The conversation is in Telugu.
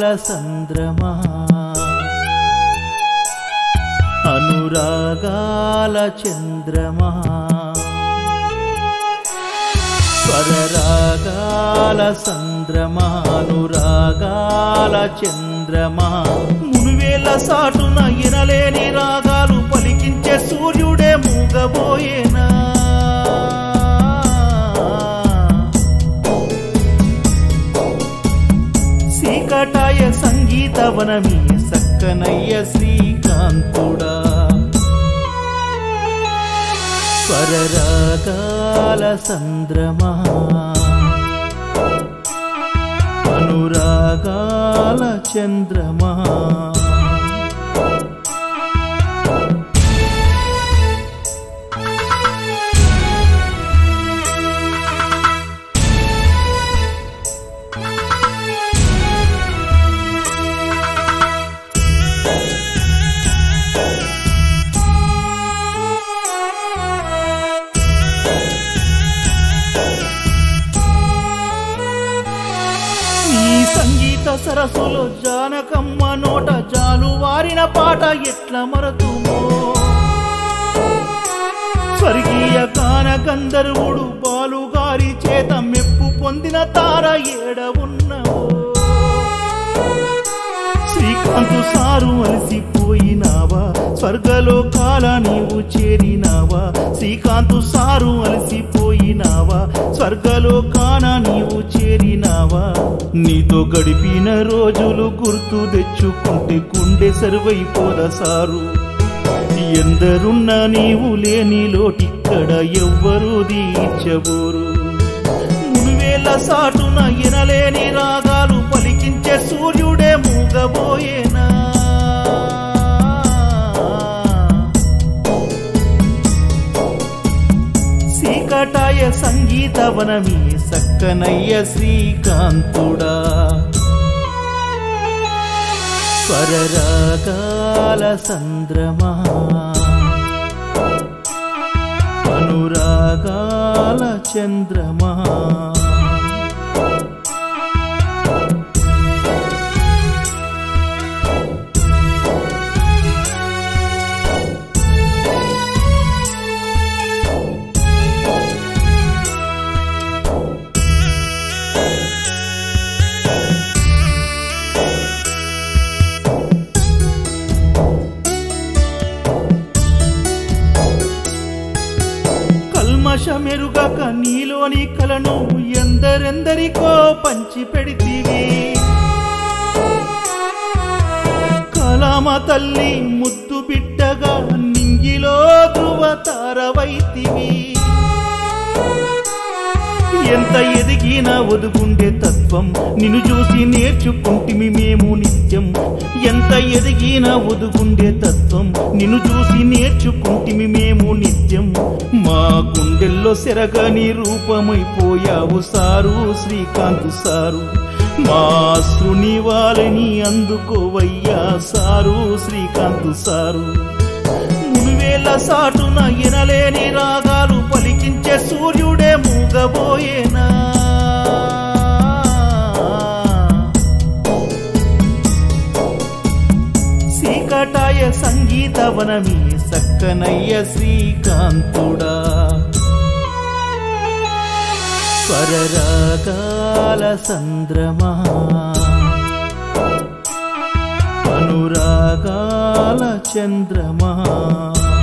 సంద్రమా అనురాగాల చంద్రమా స్వరరాగాల సంద్రమా అనురాగాల చంద్రమా మునువేల సాటున ఎనలేని రాగాలు పలికించే సూర్యుడే మూగబోయేనా సీకటాయ సంగీతవనమీ సక్కనయ్య శ్రీకాంతుడా స్వరరాగాల సంద్రమా అనురాగాల చంద్రమా ఈ సంగీత సరస్సులో జానకమ్మ నోట జాలు వారిన పాట ఎట్ల మరతుమో స్వర్గీయ గాన గంధర్వుడు బాలుగారి చేత మెప్పు పొందిన తార ఏడ ఉన్నవో శ్రీకాంతు సారు అలసిపోయినావా స్వర్గలోకాల నీవు చేరినావా శ్రీకాంతు సారు అలసిపోయినావా స్వర్గలోకాన నీవు చేరినావా నీతో గడిపిన రోజులు గుర్తు తెచ్చుకుంటే గుండె సర్వైపోద సారు ఎందరున్నా నీవు లేని లోటిక్కడ ఎవ్వరూ దీర్చబోరు మునివేల సాటున ఎనలేని రాగాలు పలికించే సూర్యుడే మూగబోయేనా సీకటాయ సంగీతవనమీ సక్కనయ్య శ్రీకాంతుడా స్వరరాగాల సంద్రమా అనురాగాల చంద్రమా కల్మషమెరుగక నీలోని కలను ఎందరెందరికో పంచి పెడితివి కలామ తల్లి ముద్దు బిడ్డగా నింగిలో ధృవ తారవైతివి ఎంత ఎదిగినా ఒదుగుండే తత్వం నిన్ను చూసి నేర్చుకుంటిమి మేము నిత్యం ఎంత ఎదిగినా ఒదుగుండే తత్వం నిన్ను చూసి నేర్చుకుంటిమి మేము నిత్యం మా గుండెల్లో సెరగని రూపమైపోయావు సారు శ్రీకాంత్ సారు మా అశ్రుని వాళ్ళని అందుకోవయ్యా సారు శ్రీకాంత్ సారు మునివేల సాటున ఎనలేని రాగాలు పలికించే సూర్యుడే మూగబోయేనా సీకటాయ సంగీతవనమీ సక్కనయ్య శ్రీకాంతుడా స్వరరాగాల సంద్రమా అనురాగాల చంద్రమా